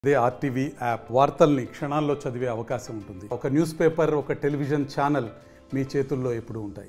అదే RTV app వార్తల్ని క్షణాల్లో చదివే అవకాశం ఉంటుంది ఒక న్యూస్ పేపర్ ఒక టెలివిజన్ ఛానల్ మీ చేతుల్లో ఎప్పుడూ ఉంటాయి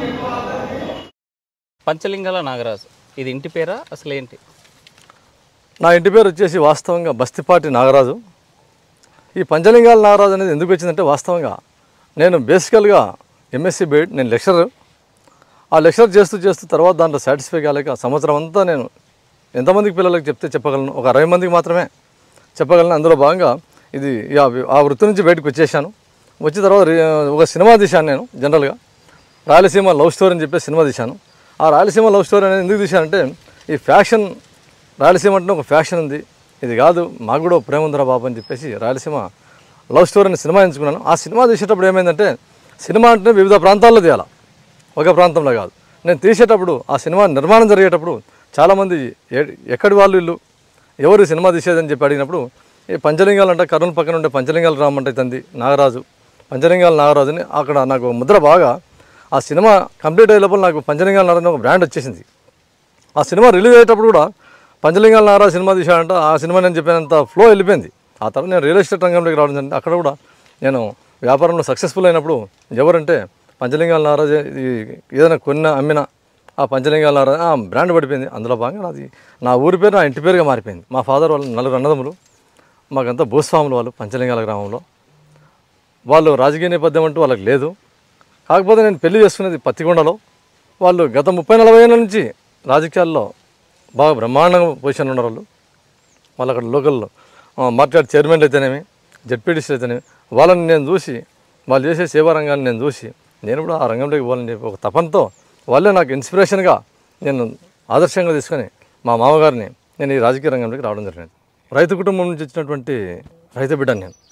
పంచలింగాల నాగరాజు ఇది ఇంటి పేరా అసలు ఏంటి నా ఇంటి పేరు వచ్చేసి వాస్తవంగా బస్తిపాటి నాగరాజు ఈ పంచలింగాల నాగరాజు అనేది ఎందుకు వచ్చిందంటే వాస్తవంగా నేను బేసికల్గా ఎంఎస్సి బీఎడ్ నేను లెక్చరర్ ఆ లెక్చర్ చేస్తూ చేస్తూ తర్వాత దాంట్లో సాటిస్ఫై కాలేక సంవత్సరం అంతా నేను ఎంతమందికి పిల్లలకు చెప్తే చెప్పగలను ఒక అరవై మందికి మాత్రమే చెప్పగలను అందులో భాగంగా ఇది ఆ వి- ఆ వృత్తి నుంచి బయటకు వచ్చేసాను వచ్చిన తర్వాత రి- ఒక సినిమా తీశాను నేను జనరల్గా రాయలసీమ లవ్ స్టోరీ అని చెప్పి సినిమా తీశాను ఆ రాయలసీమ లవ్ స్టోరీ అనేది ఎందుకు తీశానంటే ఈ ఫ్యాషన్ రాయలసీమ అంటే ఒక ఫ్యాషన్ ఉంది ఇది కాదు మాకు కూడా ఒక ప్రేమ ఉందిరా బాబు అని చెప్పేసి రాయలసీమ లవ్ స్టోరీ అని సినిమా ఎంచుకున్నాను ఆ సినిమా తీసేటప్పుడు ఏమైందంటే సినిమా అంటే వివిధ ప్రాంతాల్లో తీయాలి ఒక ప్రాంతంలో కాదు నేను తీసేటప్పుడు ఆ సినిమా నిర్మాణం జరిగేటప్పుడు చాలామంది ఎ- ఎక్కడి వాళ్ళు ఇల్లు ఎవరు ఈ సినిమా తీసేదని చెప్పి అడిగినప్పుడు ఈ పంచలింగాలు అంటే కర్నూలు పక్కన ఉండే పంచలింగాలు రామంటే తంది నాగరాజు పంచలింగాల నాగరాజుని అక్కడ నాకు ముద్ర బాగా ఆ సినిమా కంప్లీట్ అయ్యే లోపల నాకు పంచలింగాల నాగరాజు అని ఒక బ్రాండ్ వచ్చేసింది ఆ సినిమా రిలీజ్ అయ్యేటప్పుడు కూడా పంచలింగాల నాగరాజు సినిమా తీశాడంట ఆ సినిమా నేను చెప్పినంత ఫ్లో వెళ్ళిపోయింది ఆ తర్వాత నేను రియల్ ఎస్టేట్ రంగంలోకి రావడం జరిగింది అక్కడ కూడా నేను వ్యాపారంలో సక్సెస్ఫుల్ అయినప్పుడు ఎవరంటే పంచలింగాల నాగరాజు ఇది ఏదైనా కొన్న అమ్మినా ఆ పంచలింగాల నాగరాజు ఆ బ్రాండ్ పడిపోయింది అందులో భాగంగా నాది నా ఊరి పేరు నా ఇంటి పేరుగా మారిపోయింది మా ఫాదర్ వాళ్ళు నలుగురు అన్నదమ్ములు మాకంతా భూస్వాములు వాళ్ళు పంచలింగాల గ్రామంలో వాళ్ళు రాజకీయ నేపథ్యం అంటూ వాళ్ళకి లేదు కాకపోతే నేను పెళ్లి చేసుకునేది పత్తికొండలో వాళ్ళు గత ముప్పై నలభై ఏళ్ళ నుంచి రాజకీయాల్లో బాగా బ్రహ్మాండంగా పొజిషన్ ఉన్నారు వాళ్ళు వాళ్ళు అక్కడ లోకల్ మార్కెట్ చైర్మన్లు అయితేనేమి జడ్పీటీసీలు అయితేనేమి వాళ్ళని నేను చూసి వాళ్ళు చేసే సేవా రంగాన్ని నేను చూసి నేను కూడా ఆ రంగంలోకి పోవాలని చెప్పి ఒక తపనతో వాళ్ళే నాకు ఇన్స్పిరేషన్గా నేను ఆదర్శంగా తీసుకొని మా మామగారిని నేను ఈ రాజకీయ రంగంలోకి రావడం జరిగింది రైతు కుటుంబం నుంచి వచ్చినటువంటి రైతు బిడ్డను నేను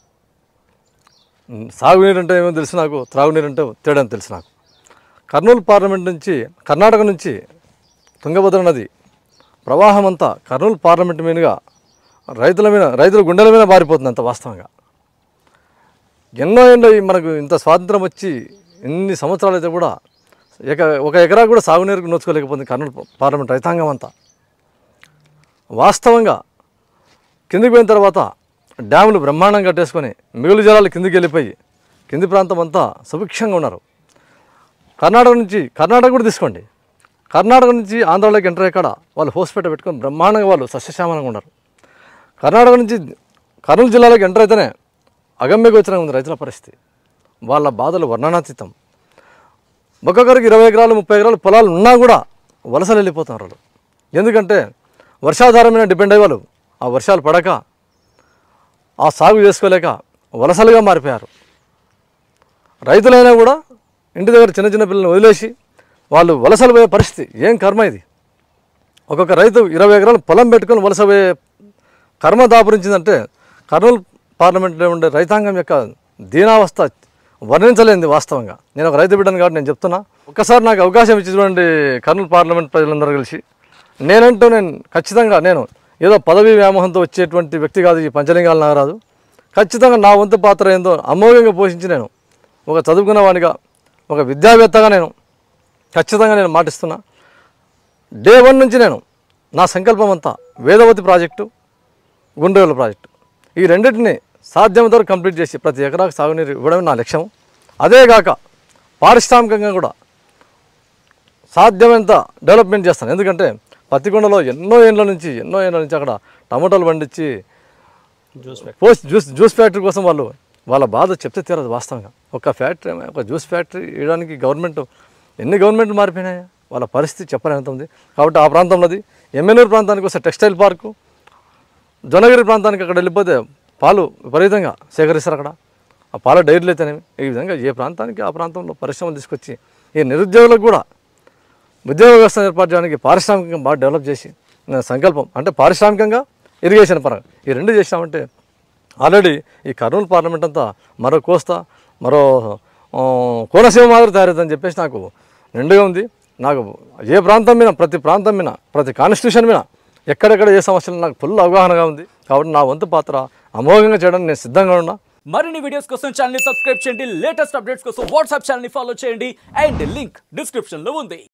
ఉమ్, సాగునీరు అంటే ఏమో తెలుసు నాకు త్రాగునీరు అంటే తేడా అని తెలుసు నాకు కర్నూలు పార్లమెంట్ నుంచి కర్ణాటక నుంచి తుంగభద్ర నది ప్రవాహం అంతా కర్నూలు పార్లమెంట్ మీదుగా రైతుల మీద రైతుల గుండెల మీద మారిపోతుంది అంత వాస్తవంగా ఎన్నో ఏళ్ళు ఈ మనకు ఇంత స్వాతంత్రం వచ్చి ఎన్ని సంవత్సరాలు అయితే కూడా ఎక ఒక ఎకరా కూడా సాగునీరుకు నోచుకోలేకపోతుంది కర్నూలు పార్లమెంట్ రైతాంగం అంతా వాస్తవంగా కిందికి పోయిన తర్వాత డ్యాములు బ్రహ్మాండంగా కట్టేసుకొని మిగులు జలాలు కిందికి వెళ్ళిపోయి కింది ప్రాంతం అంతా సుభిక్షంగా ఉన్నారు కర్ణాటక నుంచి కర్ణాటక కూడా తీసుకోండి కర్ణాటక నుంచి ఆంధ్రాలోకి ఎంటర్ అయ్యాక వాళ్ళు హోస్పేట పెట్టుకొని బ్రహ్మాండంగా వాళ్ళు సస్యశ్యామలంగా ఉన్నారు కర్ణాటక నుంచి కర్నూలు జిల్లాలోకి ఎంటర్ అయితేనే అగమ్య గోచరంగా ఉంది రైతుల పరిస్థితి వాళ్ళ బాధలు వర్ణనాతీతం ఒక్కొక్కరికి ఇరవై ఎకరాలు ముప్పై ఎకరాలు పొలాలు ఉన్నా కూడా వలసలు వెళ్ళిపోతున్నారు వాళ్ళు ఎందుకంటే వర్షాధారం మీద డిపెండ్ అయ్యే వాళ్ళు ఆ వర్షాలు పడక ఆ సాగు చేసుకోలేక వలసలుగా మారిపోయారు రైతులైనా కూడా ఇంటి దగ్గర చిన్న చిన్న పిల్లల్ని వదిలేసి వాళ్ళు వలసలు పోయే పరిస్థితి ఏం కర్మ ఇది ఒక్కొక్క రైతు ఇరవై ఎకరాలు పొలం పెట్టుకొని వలస పోయే కర్మ దాపురించిందంటే కర్నూలు పార్లమెంట్లో ఉండే రైతాంగం యొక్క దీనావస్థ వర్ణించలేనిది వాస్తవంగా నేను ఒక రైతు బిడ్డను కాబట్టి నేను చెప్తున్నా ఒక్కసారి నాకు అవకాశం ఇచ్చి చూడండి కర్నూలు పార్లమెంట్ ప్రజలందరూ కలిసి నేనంటూ నేను ఖచ్చితంగా నేను ఏదో పదవి వ్యామోహంతో వచ్చేటువంటి వ్యక్తి కాదు ఈ పంచలింగాల నాగరాజు ఖచ్చితంగా నా వంతు పాత్ర ఏందో అమోఘంగా పోషించి నేను ఒక చదువుకున్న వాడిగా ఒక విద్యావేత్తగా నేను ఖచ్చితంగా నేను మాటిస్తున్నా డే వన్ నుంచి నేను నా సంకల్పం అంతా వేదవతి ప్రాజెక్టు గుండ్రేవుల ప్రాజెక్టు ఈ రెండింటిని సాధ్యమైనంత వరకు కంప్లీట్ చేసి ప్రతి ఎకరాకు సాగునీరు ఇవ్వడమే నా లక్ష్యం అదేగాక పారిశ్రామికంగా కూడా సాధ్యమైనంత డెవలప్మెంట్ చేస్తాను ఎందుకంటే పత్తికొండలో ఎన్నో ఏళ్ళ నుంచి ఎన్నో ఏళ్ళ నుంచి అక్కడ టమాటాలు పండించి juice post juice juice factory కోసం వాళ్ళు వాళ్ళ బాధ చెప్తే తీరదు వాస్తవంగా ఒక ఫ్యాక్టరీ ఒక జ్యూస్ ఫ్యాక్టరీ వేయడానికి గవర్నమెంట్ ఎన్ని గవర్నమెంట్లు మారిపోయినాయి వాళ్ళ పరిస్థితి చెప్పలేనంత ఉంది కాబట్టి ఆ ప్రాంతంలోది ఎమ్మెల్యేరు ప్రాంతానికి వస్తే టెక్స్టైల్ పార్కు జొన్నగిరి ప్రాంతానికి అక్కడ వెళ్ళిపోతే పాలు విపరీతంగా సేకరిస్తారు అక్కడ ఆ పాల డైరీలు అయితేనేమి ఈ విధంగా ఏ ప్రాంతానికి ఆ ప్రాంతంలో పరిశ్రమలు తీసుకొచ్చి ఈ నిరుద్యోగులకు కూడా ఉద్యోగ వ్యవస్థను ఏర్పాటు చేయడానికి పారిశ్రామికంగా బాగా డెవలప్ చేసి నా సంకల్పం అంటే పారిశ్రామికంగా ఇరిగేషన్ పరంగా ఈ రెండు చేసామంటే ఆల్రెడీ ఈ కర్నూలు పార్లమెంట్ అంతా మరో కోస్తా మరో ఆ, కోనసీమ మాదిరి తయారవుతుందని చెప్పేసి నాకు నిండుగా ఉంది నాకు ఏ ప్రాంతం మీద ప్రతి ప్రాంతం మీద ప్రతి కాన్స్టిట్యూషన్ మీద ఎక్కడెక్కడ ఏ సమస్యలు నాకు ఫుల్ అవగాహనగా ఉంది కాబట్టి నా వంతు పాత్ర అమోఘంగా చేయడానికి నేను సిద్ధంగా ఉన్నా మరిన్ని వీడియోస్ కోసం ఛానల్ ని సబ్స్క్రైబ్ చేయండి లేటెస్ట్ అప్డేట్స్ కోసం వాట్సాప్ ఛానల్ ని ఫాలో చేయండి అండ్ లింక్ డిస్క్రిప్షన్ లో ఉంది